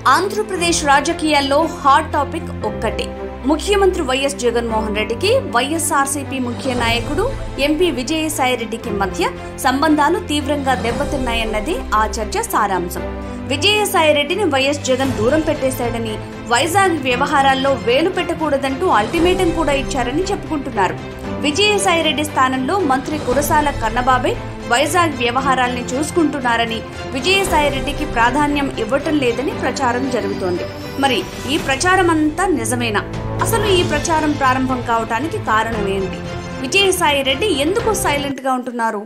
ఆంధ్రప్రదేశ్ రాజకీయాల్లో hot topic ఒక్కటే ముఖ్యమంత్రి వైఎస్ జగన్మోహన్ రెడ్డికి వైఎస్ఆర్సీపీ ముఖ్య నాయకుడు ఎంపీ విజయసాయిరెడ్డికి మధ్య సంబంధాలు తీవ్రంగా దెబ్బతిన్నాయన్నది ఆ చర్చ సారాంశం విజయసాయిరెడ్డిని వైఎస్ జగన్ దూరం పెట్టేశాడని వైజాగ్ వ్యవహారాల్లో వేలు పెట్టకూడదంటూ అల్టిమేటం కూడా ఇచ్చారని చెప్పుకుంటున్నారు విజయసాయిరెడ్డి స్థానంలో మంత్రి కురసాల కన్నబాబే వైజాగ్ వ్యవహారాల్ని చూసుకుంటున్నారని విజయసాయిరెడ్డికి ప్రాధాన్యం ఇవ్వటం లేదని ప్రచారం జరుగుతోంది మరి ఈ ప్రచారం అంతా నిజమేనా అసలు ఈ ప్రచారం ప్రారంభం కావటానికి కారణం ఏంటి విజయసాయిరెడ్డి ఎందుకు సైలెంట్ గా ఉంటున్నారు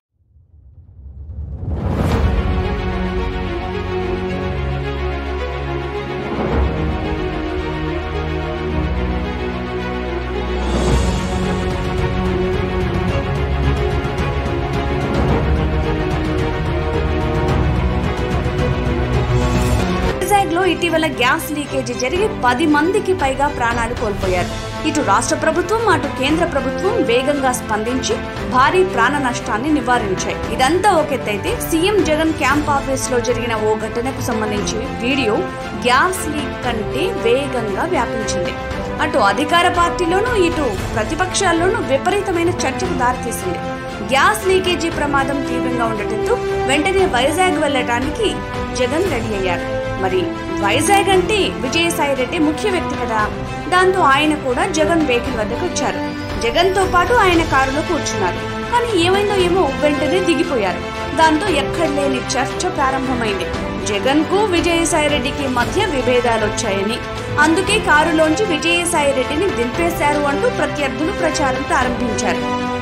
వైజాగ్ లో ఇటీవల గ్యాస్ లీకేజీ జరిగి పది మందికి పైగా ప్రాణాలు కోల్పోయారు ఇటు రాష్ట్ర ప్రభుత్వం అటు కేంద్ర ప్రభుత్వం వేగంగా స్పందించి భారీ ప్రాణ నష్టాన్ని నివారించాయి ఇదంతా ఒక ఎత్తైతే సీఎం జగన్ క్యాంప్ ఆఫీస్ లో జరిగిన ఓ ఘటనకు సంబంధించి వీడియో గ్యాస్ లీక్ కంటే వేగంగా వ్యాపించింది అటు అధికార పార్టీలోనూ ఇటు ప్రతిపక్షాల్లోనూ విపరీతమైన చర్చకు దారితీసింది గ్యాస్ లీకేజీ ప్రమాదం తీవ్రంగా ఉండటంతో వెంటనే వైజాగ్ వెళ్ళటానికి జగన్ రెడీ అయ్యారు మరి వైజాగ్ అంటే విజయసాయి రెడ్డి ముఖ్య వ్యక్తి కదా దాంతో ఆయన కూడా జగన్ వెహికల్ వద్దకు వచ్చారు జగన్ తో పాటు ఆయన కారులో కూర్చున్నారు కానీ ఏమైందో ఏమో వెంటనే దిగిపోయారు దాంతో ఎక్కడ లేని చర్చ ప్రారంభమైంది జగన్ కు విజయసాయి రెడ్డికి మధ్య విభేదాలు వచ్చాయని అందుకే కారులోంచి విజయసాయి రెడ్డిని దింపేశారు అంటూ ప్రత్యర్థులు ప్రచారం ప్రారంభించారు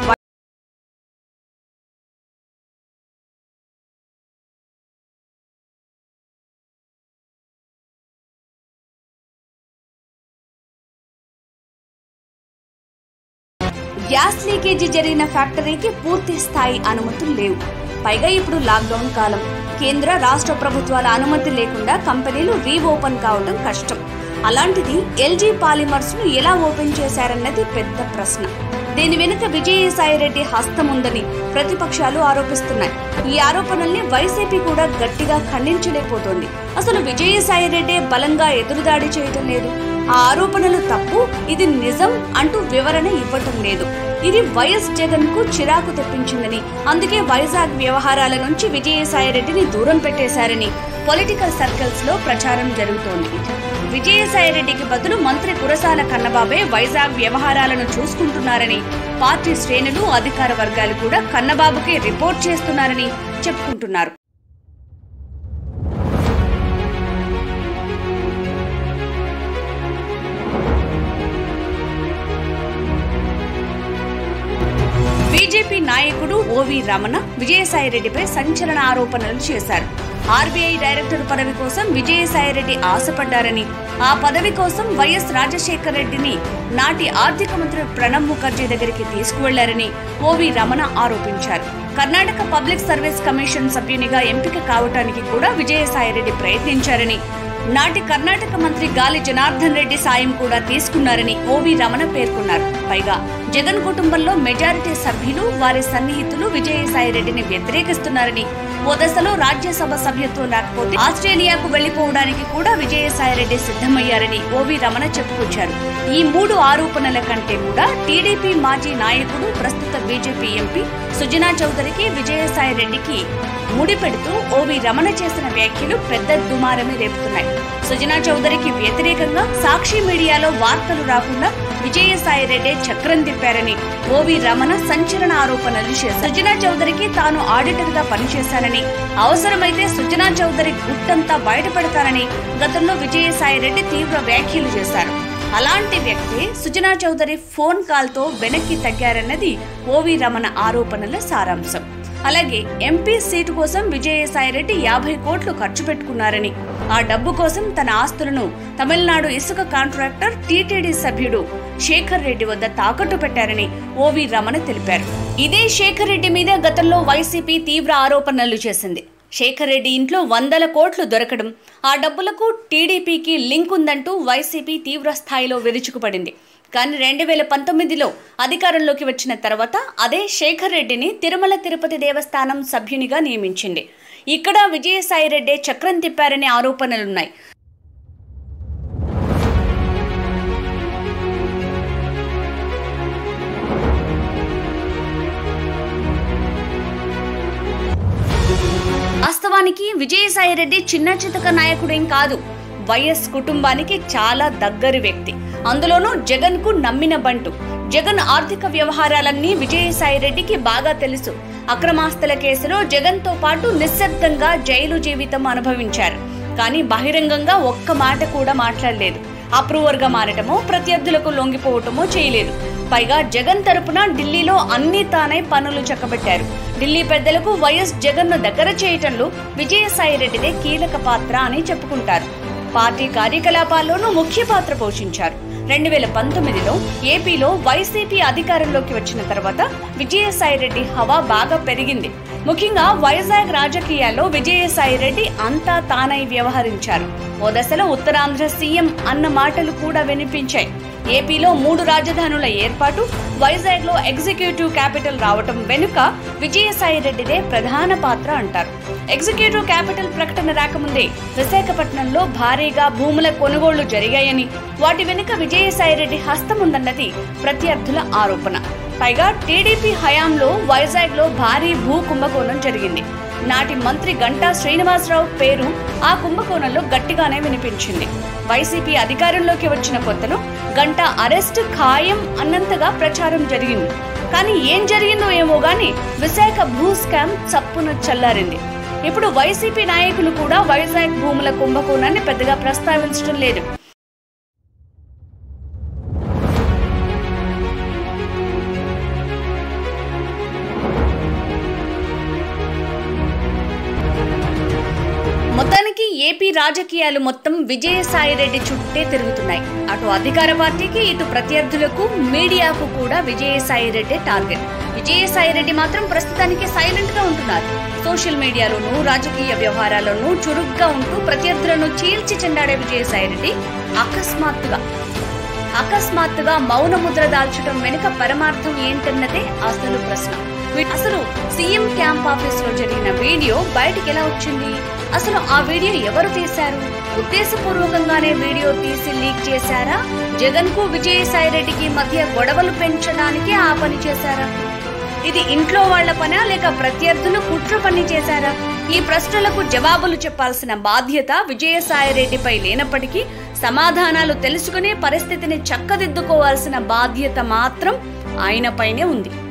గ్యాస్ లీకేజీ జరిగిన ఫ్యాక్టరీకి పూర్తి స్థాయి అనుమతులు లేవు పైగా ఇప్పుడు లాక్డౌన్ కాలం కేంద్ర రాష్ట్ర ప్రభుత్వాల అనుమతి లేకుండా కంపెనీలు రీఓపెన్ కావడం కష్టం అలాంటిది ఎల్జీ పాలిమర్స్ ను ఎలా ఓపెన్ చేశారన్నది పెద్ద ప్రశ్న దీని వెనుక విజయసాయిరెడ్డి హస్తం ఉందని ప్రతిపక్షాలు ఆరోపిస్తున్నాయి ఈ ఆరోపణల్ని వైసీపీ కూడా గట్టిగా ఖండించలేకపోతోంది అసలు విజయసాయిరెడ్డి బలంగా ఎదురుదాడి చేయటం లేదు ఆ ఆరోపణలు తప్పు ఇది నిజం అంటూ వివరణ ఇవ్వటం లేదు ఇది వైఎస్ జగన్ కు చిరాకు తెప్పించిందని అందుకే వైజాగ్ వ్యవహారాల నుంచి విజయసాయిరెడ్డిని దూరం పెట్టేశారని పొలిటికల్ సర్కిల్స్ లో ప్రచారం జరుగుతోంది విజయసాయిరెడ్డికి బదులు మంత్రి కురసాల కన్నబాబే వైజాగ్ వ్యవహారాలను చూసుకుంటున్నారని పార్టీ శ్రేణులు అధికార వర్గాలు కూడా కన్నబాబుకే రిపోర్ట్ చేస్తున్నారని చెప్పుకుంటున్నారు బీజేపీ నాయకుడు ఓవి రమణ విజయసాయిరెడ్డిపై సంచలన ఆరోపణలు చేశారు ఆర్బీఐ డైరెక్టర్ పదవి కోసం విజయసాయిరెడ్డి ఆశపడ్డారని ఆ పదవి కోసం వైఎస్ రాజశేఖర రెడ్డిని నాటి ఆర్థిక మంత్రి ప్రణబ్ ముఖర్జీ దగ్గరికి తీసుకువెళ్లారని ఓవి రమణ ఆరోపించారు కర్ణాటక పబ్లిక్ సర్వీస్ కమిషన్ సభ్యునిగా ఎంపిక కావటానికి కూడా విజయసాయిరెడ్డి ప్రయత్నించారని నాటి కర్ణాటక మంత్రి గాలి జనార్దన్ రెడ్డి సాయం కూడా తీసుకున్నారని ఓవి రమణ పేర్కొన్నారు పైగా జగన్ కుటుంబంలో మెజారిటీ సభ్యులు వారి సన్నిహితులు విజయసాయి రెడ్డిని వ్యతిరేకిస్తున్నారని ఓ దశలో రాజ్యసభ సభ్యత్వం లేకపోతే ఆస్ట్రేలియాకు వెళ్లిపోవడానికి కూడా విజయసాయి రెడ్డి సిద్ధమయ్యారని ఓవి రమణ చెప్పుకొచ్చారు ఈ మూడు ఆరోపణల కంటే కూడా టీడీపీ మాజీ నాయకుడు ప్రస్తుత బీజేపీ ఎంపీ సుజనా చౌదరికి విజయసాయి రెడ్డికి ముడిపెడుతూ ఓవి రమణ చేసిన వ్యాఖ్యలు పెద్ద దుమారమే రేపుతున్నాయి సుజనా చౌదరికి వ్యతిరేకంగా సాక్షి మీడియాలో వార్తలు రాకుండా విజయసాయి రెడ్డి చక్రం తిప్పారని ఓవి రమణ సంచలన ఆరోపణలు చేశారు సుజనా చౌదరికి తాను ఆడిటర్ గా పనిచేశానని అవసరమైతే సుజనా చౌదరి గుట్టంతా బయటపెడతానని గతంలో విజయసాయి రెడ్డి తీవ్ర వ్యాఖ్యలు చేశారు అలాంటి వ్యక్తి సుజనా చౌదరి ఫోన్ కాల్ తో వెనక్కి తగ్గారన్నది ఓవి రమణ ఆరోపణల సారాంశం అలాగే ఎంపీ సీటు కోసం విజయసాయిరెడ్డి యాభై కోట్లు ఖర్చు పెట్టుకున్నారని ఆ డబ్బు కోసం తన ఆస్తులను తమిళనాడు ఇసుక కాంట్రాక్టర్ టీటీడీ సభ్యుడు శేఖర్ రెడ్డి వద్ద తాకట్టు పెట్టారని ఓవి రమణ తెలిపారు ఇదే శేఖర్ రెడ్డి మీద గతంలో వైసీపీ తీవ్ర ఆరోపణలు చేసింది శేఖర్ రెడ్డి ఇంట్లో వందల కోట్లు దొరకడం ఆ డబ్బులకు టీడీపీకి లింక్ ఉందంటూ వైసీపీ తీవ్ర స్థాయిలో విరుచుకుపడింది కానీ రెండు వేల పంతొమ్మిదిలో అధికారంలోకి వచ్చిన తర్వాత అదే శేఖర్ రెడ్డిని తిరుమల తిరుపతి దేవస్థానం సభ్యునిగా నియమించింది ఇక్కడ విజయసాయి రెడ్డి చక్రం తిప్పారనే ఆరోపణలున్నాయి వాస్తవానికి విజయసాయిరెడ్డి చిన్న చితక నాయకుడేం కాదు వైఎస్ కుటుంబానికి చాలా దగ్గరి వ్యక్తి అందులోనూ జగన్ కు నమ్మిన బంటు జగన్ ఆర్థిక వ్యవహారాలన్నీ విజయసాయిరెడ్డికి బాగా తెలుసు అక్రమాస్తుల కేసులో జగన్ తో పాటు నిశ్శబ్దంగా జైలు జీవితం అనుభవించారు కానీ బహిరంగంగా ఒక్క మాట కూడా మాట్లాడలేదు అప్రూవర్ గా మారటమో ప్రత్యర్థులకు లొంగిపోవటమో చేయలేదు పైగా జగన్ తరపున ఢిల్లీలో అన్ని తానే పనులు చక్కబెట్టారు ఢిల్లీ పెద్దలకు వైఎస్ జగన్ ను దగ్గర చేయటంలో విజయసాయిరెడ్డిదే కీలక పాత్ర అని చెప్పుకుంటారు పార్టీ కార్యకలాపాల్లోనూ ముఖ్య పాత్ర పోషించారు రెండు వేల పంతొమ్మిదిలో ఏపీలో వైసీపీ అధికారంలోకి వచ్చిన తర్వాత విజయసాయిరెడ్డి హవా బాగా పెరిగింది ముఖ్యంగా వైజాగ్ రాజకీయాల్లో విజయసాయిరెడ్డి అంతా తానై వ్యవహరించారు ఓ దశలో ఉత్తరాంధ్ర సీఎం అన్న మాటలు కూడా వినిపించాయి ఏపీలో మూడు రాజధానుల ఏర్పాటు వైజాగ్ లో ఎగ్జిక్యూటివ్ క్యాపిటల్ రావటం వెనుక విజయసాయిరెడ్డిదే ప్రధాన పాత్ర అంటారు ఎగ్జిక్యూటివ్ క్యాపిటల్ ప్రకటన రాకముందే విశాఖపట్నంలో భారీగా భూముల కొనుగోళ్లు జరిగాయని వాటి వెనుక విజయసాయిరెడ్డి హస్తముందన్నది ప్రత్యర్థుల ఆరోపణ పైగా టీడీపీ హయాంలో వైజాగ్ లో భారీ భూ కుంభకోణం జరిగింది నాటి మంత్రి గంటా శ్రీనివాసరావు పేరు ఆ కుంభకోణంలో గట్టిగానే వినిపించింది వైసీపీ అధికారంలోకి వచ్చిన కొత్తలో గంటా అరెస్ట్ ఖాయం అన్నంతగా ప్రచారం జరిగింది కానీ ఏం జరిగిందో ఏమో గాని విశాఖ భూ స్కామ్ చప్పున చల్లారింది ఇప్పుడు వైసీపీ నాయకులు కూడా వైజాగ్ భూముల కుంభకోణాన్ని పెద్దగా ప్రస్తావించడం లేదు మొత్తానికి ఏపీ రాజకీయాలు మొత్తం విజయసాయిరెడ్డి చుట్టే తిరుగుతున్నాయి అటు అధికార పార్టీకి ఇటు ప్రత్యర్థులకు మీడియాకు కూడా విజయసాయిరెడ్డి టార్గెట్ విజయసాయిరెడ్డి మాత్రం ప్రస్తుతానికి సైలెంట్ గా ఉంటున్నారు సోషల్ మీడియాలోనూ రాజకీయ వ్యవహారాల్లోనూ చురుగ్గా ఉంటూ ప్రత్యర్థులను చీల్చి చెండాడే విజయసాయిరెడ్డి అకస్మాత్తుగా అకస్మాత్తుగా మౌన ముద్ర దాల్చడం వెనుక పరమార్థం ఏంటన్నదే అసలు ప్రశ్న అసలు సీఎం క్యాంప్ ఆఫీస్ లో జరిగిన వీడియో బయటికి ఎలా వచ్చింది అసలు ఆ వీడియో ఎవరు తీశారు ఉద్దేశపూర్వకంగానే వీడియో తీసి లీక్ చేశారా జగన్ కు విజయసాయి రెడ్డికి మధ్య గొడవలు పెంచడానికి ఆ పని చేశారా ఇది ఇంట్లో వాళ్ల పనా లేక ప్రత్యర్థులు కుట్ర పని చేశారా ఈ ప్రశ్నలకు జవాబులు చెప్పాల్సిన బాధ్యత విజయసాయిరెడ్డిపై లేనప్పటికీ సమాధానాలు తెలుసుకునే పరిస్థితిని చక్కదిద్దుకోవాల్సిన బాధ్యత మాత్రం ఆయనపైనే ఉంది